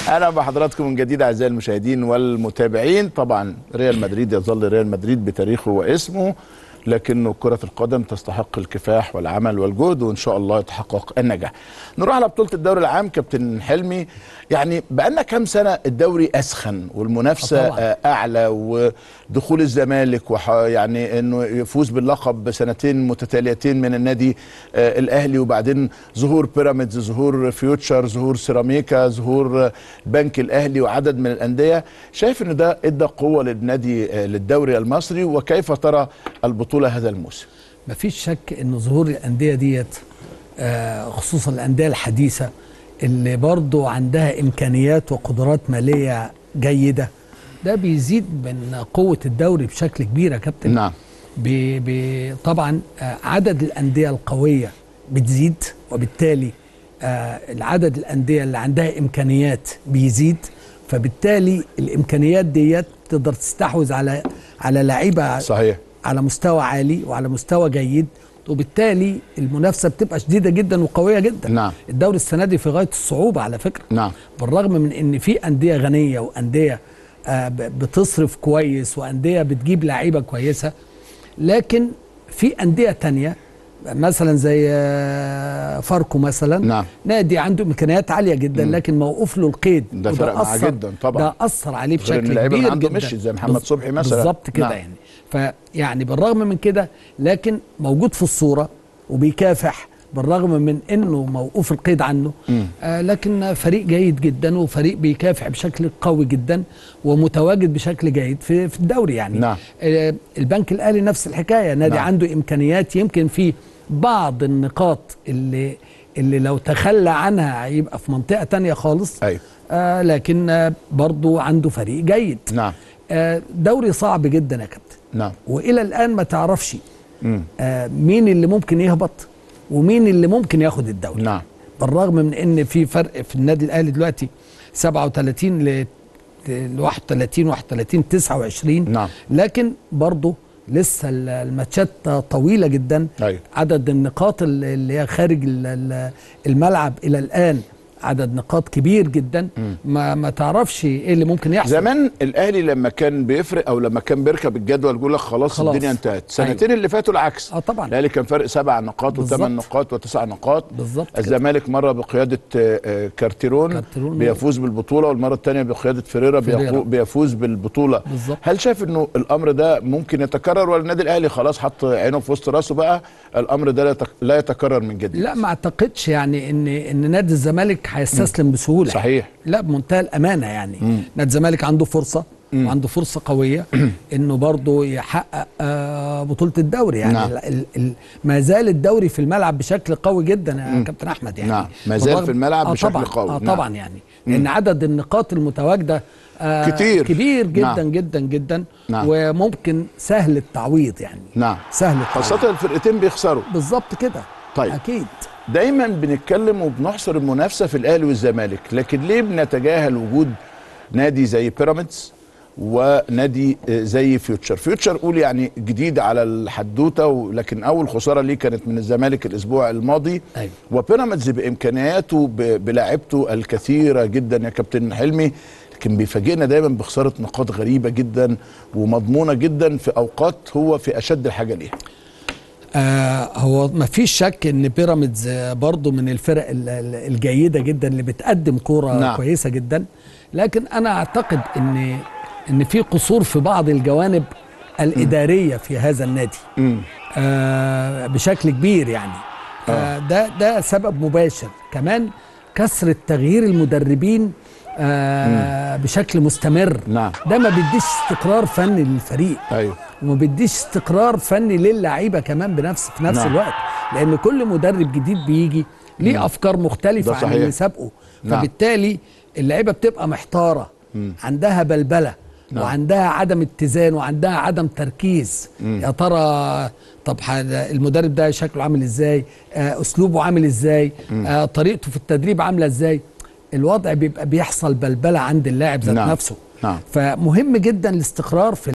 اهلا بحضراتكم من جديد اعزائي المشاهدين والمتابعين طبعا ريال مدريد يظل ريال مدريد بتاريخه واسمه لكنه كرة القدم تستحق الكفاح والعمل والجهد وإن شاء الله يتحقق النجاح نروح على بطولة الدوري العام كابتن حلمي يعني بقالنا كام سنة الدوري أسخن والمنافسة طبعاً. آه، أعلى ودخول الزمالك وح يعني إنه يفوز باللقب بسنتين متتاليتين من النادي آه، الأهلي وبعدين ظهور بيراميدز ظهور فيوتشر ظهور سيراميكا ظهور آه، البنك الأهلي وعدد من الأندية شايف إن ده إدى قوة للنادي آه، للدوري المصري وكيف ترى البطولة هذا الموسم مفيش شك ان ظهور الانديه ديت آه، خصوصا الانديه الحديثه اللي برضو عندها امكانيات وقدرات ماليه جيده ده بيزيد من قوه الدوري بشكل كبير يا كابتن نعم ب- ب- طبعا آه، عدد الانديه القويه بتزيد وبالتالي آه، العدد الانديه اللي عندها امكانيات بيزيد فبالتالي الامكانيات ديت تقدر تستحوذ على على لعيبه صحيح على مستوى عالي وعلى مستوى جيد وبالتالي المنافسه بتبقى شديده جدا وقويه جدا نعم. الدوري السنه دي في غايه الصعوبه على فكره نعم بالرغم من ان في انديه غنيه وانديه آه، ب- بتصرف كويس وانديه بتجيب لعيبه كويسه لكن في انديه تانية مثلا زي آه، فاركو مثلا نعم. نادي عنده امكانيات عاليه جدا لكن موقوف له القيد ده وده فرق معاه أثر- جدا طبعا. ده اثر عليه غير إن بشكل اللعيبة اللي كبير عنده جدا مشيت زي محمد بز- صبحي مثلا. بالظبط كده نعم. يعني فيعني بالرغم من كده لكن موجود في الصوره وبيكافح بالرغم من انه موقوف القيد عنه آه لكن فريق جيد جدا وفريق بيكافح بشكل قوي جدا ومتواجد بشكل جيد في في الدوري يعني نعم. آه البنك الاهلي نفس الحكايه نادي نعم. عنده امكانيات يمكن في بعض النقاط اللي اللي لو تخلى عنها هيبقى في منطقه تانية خالص أيوة. آه لكن آه برضو عنده فريق جيد نعم آه دوري صعب جدا يا كابتن نعم والى الان ما تعرفش مم. آه مين اللي ممكن يهبط ومين اللي ممكن ياخد الدوري نعم بالرغم من ان في فرق في النادي الاهلي دلوقتي 37 ل ل 31 31 29 نعم. لكن برضه لسه ال- الماتشات طويله جدا أيوة. عدد النقاط ال- اللي هي خارج ال- ال- الملعب الى الان عدد نقاط كبير جدا ما ما تعرفش ايه اللي ممكن يحصل زمان الاهلي لما كان بيفرق او لما كان بيركب الجدول يقول لك خلاص, خلاص. الدنيا انتهت سنتين اللي فاتوا العكس اه طبعا الاهلي كان فرق سبع نقاط بالظبط. وثمان نقاط وتسع نقاط بالظبط كده. الزمالك مره بقياده آه، آه، كارتيرون, كارتيرون. بيفوز بالبطوله والمره الثانيه بقياده فيريرا فيريرا. بيفو- بيفوز بالبطوله بالظبط. هل شايف انه الامر ده ممكن يتكرر ولا النادي الاهلي خلاص حط عينه في وسط راسه بقى الامر ده لا يتك- لا يتكرر من جديد لا ما اعتقدش يعني ان ان نادي الزمالك هيستسلم بسهوله صحيح. لا بمنتهى الامانه يعني نادي الزمالك عنده فرصه وعنده فرصه قويه انه برضه يحقق آه، بطوله الدوري يعني نعم. ال- ال- ال- ما زال الدوري في الملعب بشكل قوي جدا يا كابتن احمد يعني نعم، ما زال بالرغم- في الملعب آه بشكل طبعا قوي. اه نعم. طبعا يعني لان عدد النقاط المتواجده آه كتير. كبير جدا نعم. جدا جدا نعم. وممكن سهل التعويض يعني نعم سهل التعويض خاصه الفرقتين بيخسروا بالظبط كده طيب. اكيد دايما بنتكلم وبنحصر المنافسه في الاهلي والزمالك لكن ليه بنتجاهل وجود نادي زي بيراميدز ونادي آه، زي فيوتشر فيوتشر قول يعني جديد على الحدوته ولكن اول خساره ليه كانت من الزمالك الاسبوع الماضي أيوة. وبيراميدز بامكانياته ب- بلاعيبته الكثيره جدا يا كابتن حلمي لكن بيفاجئنا دايما بخساره نقاط غريبه جدا ومضمونه جدا في اوقات هو في اشد الحاجه ليها آه هو ما فيش شك ان بيراميدز آه، برضو من الفرق ال- ال- الجيده جدا اللي بتقدم كوره نعم. نعم. كويسه جدا لكن انا اعتقد ان ان في قصور في بعض الجوانب الاداريه في هذا النادي آه بشكل كبير يعني آه ده ده سبب مباشر كمان كثره تغيير المدربين آه بشكل مستمر نعم. ده ما بيديش استقرار فني للفريق ايوه وما بيديش استقرار فني للعيبه كمان بنفس في نفس نعم. الوقت لان كل مدرب جديد بيجي ليه افكار مختلفه ده عن صحيح. اللي سابقه نعم. فبالتالي اللعيبه بتبقى محتاره عندها بلبله نعم. وعندها عدم اتزان وعندها عدم تركيز يا ترى طب ح- المدرب ده شكله عامل ازاي آه اسلوبه عامل ازاي آه طريقته في التدريب عامله ازاي الوضع بيبقى بيحصل بلبله عند اللاعب ذات نعم. نفسه نعم. فمهم جدا الاستقرار في